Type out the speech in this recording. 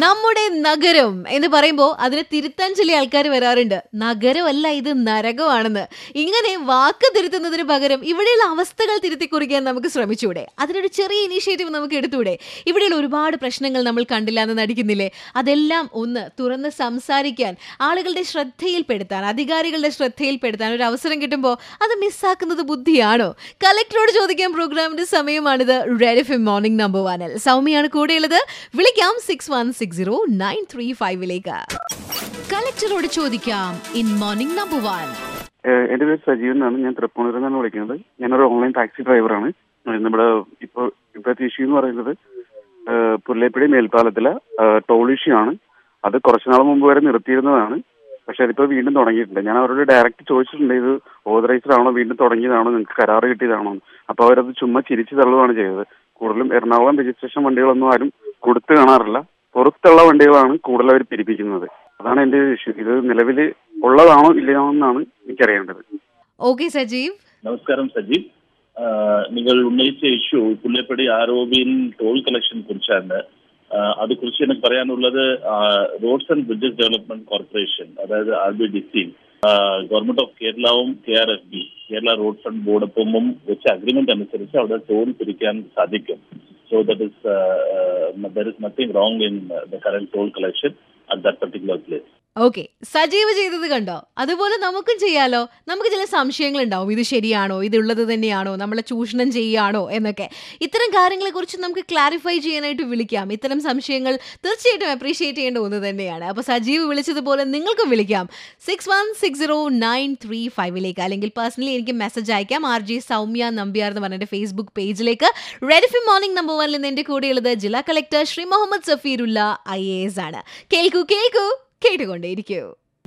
നമ്മുടെ നഗരം എന്ന് പറയുമ്പോൾ അതിനെ തിരുത്താൻ ചില ആൾക്കാർ വരാറുണ്ട് നഗരമല്ല ഇത് നരകമാണെന്ന് ഇങ്ങനെ വാക്ക് തിരുത്തുന്നതിന് പകരം ഇവിടെയുള്ള അവസ്ഥകൾ തിരുത്തി കുറിക്കാൻ നമുക്ക് ശ്രമിച്ചൂടെ അതിനൊരു ചെറിയ ഇനീഷ്യേറ്റീവ് നമുക്ക് എടുത്തൂടെ ഇവിടെയുള്ള ഒരുപാട് പ്രശ്നങ്ങൾ നമ്മൾ കണ്ടില്ല എന്ന് നടിക്കുന്നില്ലേ അതെല്ലാം ഒന്ന് തുറന്ന് സംസാരിക്കാൻ ആളുകളുടെ ശ്രദ്ധയിൽപ്പെടുത്താൻ അധികാരികളുടെ ശ്രദ്ധയിൽപ്പെടുത്താൻ ഒരു അവസരം കിട്ടുമ്പോൾ അത് മിസ്സാക്കുന്നത് ബുദ്ധിയാണോ കലക്ടറോട് ചോദിക്കാൻ പ്രോഗ്രാമിന്റെ സമയമാണിത് Red F M morning number വണിൽ സൗമ്യയാണ് കൂടെയുള്ളത് വിളിക്കാം six one six zero nine three ഫൈവിലേക്ക് കളക്ടറോട് ചോദിക്കാം ഇൻ മോർണിംഗ് നമ്പർ വൺ ഏഹ് എന്റെ പേര് സജീവൻ എന്നാണ് ഞാൻ തൃപ്പൂണിൽ നിന്നാണ് വിളിക്കുന്നത് ഞാനൊരു ഓൺലൈൻ ടാക്സി ഡ്രൈവറാണ് ഏഹ് നമ്മുടെ ഇപ്പോൾ ഇപ്പോഴത്തെ ഇഷ്യൂ എന്ന് പറയുന്നത് ഏഹ് പുല്ലേപ്പടി മേൽപ്പാലത്തിലെ ടോൾ ഇഷ്യൂ ആണ് അത് കുറച്ചു നാൾ മുമ്പ് വരെ നിർത്തിയിരുന്നതാണ് പക്ഷെ അതിപ്പോൾ വീണ്ടും തുടങ്ങിയിട്ടുണ്ട് ഞാൻ അവരോട് ഡയറക്റ്റ് ചോദിച്ചിട്ടുണ്ട് ഇത് ഓതറൈസ്ഡ് ആണോ വീണ്ടും തുടങ്ങിയതാണോ നിങ്ങൾക്ക് കരാറ് കിട്ടിയതാണോ എന്ന്. അപ്പോൾ അവരത് ചുമ്മാ ചിരിച്ചു തള്ളുകയാണ് ചെയ്തത് കൂടുതലും എറണാകുളം രജിസ്ട്രേഷൻ വണ്ടികളൊന്നും ആരും കൊടുത്തു കാണാറില്ല പുറത്തുള്ള വണ്ടികളാണ് കൂടുതൽ അവർ പിരിപ്പിക്കുന്നത് അതാണ് എന്റെ ഇഷ്യൂ ഇത് നിലവിൽ ഉള്ളതാണോ ഇല്ലയോ എന്നാണ് എനിക്കറിയേണ്ടത് ഓക്കെ സജീവ് നമസ്കാരം സജീവ് ആ, നിങ്ങൾ ഉന്നയിച്ച ഇഷ്യൂ പുല്ലേപ്പടി ആർ ഒ ബിയിൽ ടോൾ കളക്ഷൻ കുറിച്ചാണ് ആ, അതുകുറിച്ച് എനിക്ക് പറയാനുള്ളത് roads and bridges development corporation അതായത് R B D C government of കേരളവും K R F B Kerala road fund ബോർഡൊപ്പമും വെച്ച അഗ്രിമെന്റ് അനുസരിച്ച് അവിടെ ടോൾ പിരിക്കാൻ സാധിക്കും so that is there is nothing wrong in the current toll collection at that particular place okay Sajeev ചെയ്തത് കണ്ടോ അതുപോലെ നമുക്കും ചെയ്യാലോ നമുക്ക് ചില സംശയങ്ങൾ ഉണ്ടാവും ഇത് ശരിയാണോ ഇത് ഉള്ളത് തന്നെയാണോ നമ്മളെ ചൂഷണം ചെയ്യുകയാണോ എന്നൊക്കെ ഇത്തരം കാര്യങ്ങളെ കുറിച്ച് നമുക്ക് ക്ലാരിഫൈ ചെയ്യാനായിട്ട് വിളിക്കാം ഇത്തരം സംശയങ്ങൾ തീർച്ചയായിട്ടും അപ്രീഷിയേറ്റ് ചെയ്യേണ്ട ഒന്ന് തന്നെയാണ് അപ്പോൾ സജീവ് വിളിച്ചതുപോലെ നിങ്ങൾക്കും വിളിക്കാം six one six zero nine three ഫൈവിലേക്ക് അല്ലെങ്കിൽ പേഴ്സണലി എനിക്ക് മെസ്സേജ് അയക്കാം ആർ ജി സൗമ്യ നമ്പ്യാർ എന്ന് പറഞ്ഞ ഫേസ്ബുക്ക് പേജിലേക്ക് റെഡ് എഫ് മോർണിംഗ് നമ്പർ വണ്ണിൽ നിന്ന് എൻ്റെ കൂടെയുള്ളത് ജില്ലാ കളക്ടർ Shri Mohammed Safirulla I A S ആണ് കേൾക്കൂ കേൾക്കൂ കേട്ടുകൊണ്ടേയിരിക്കൂ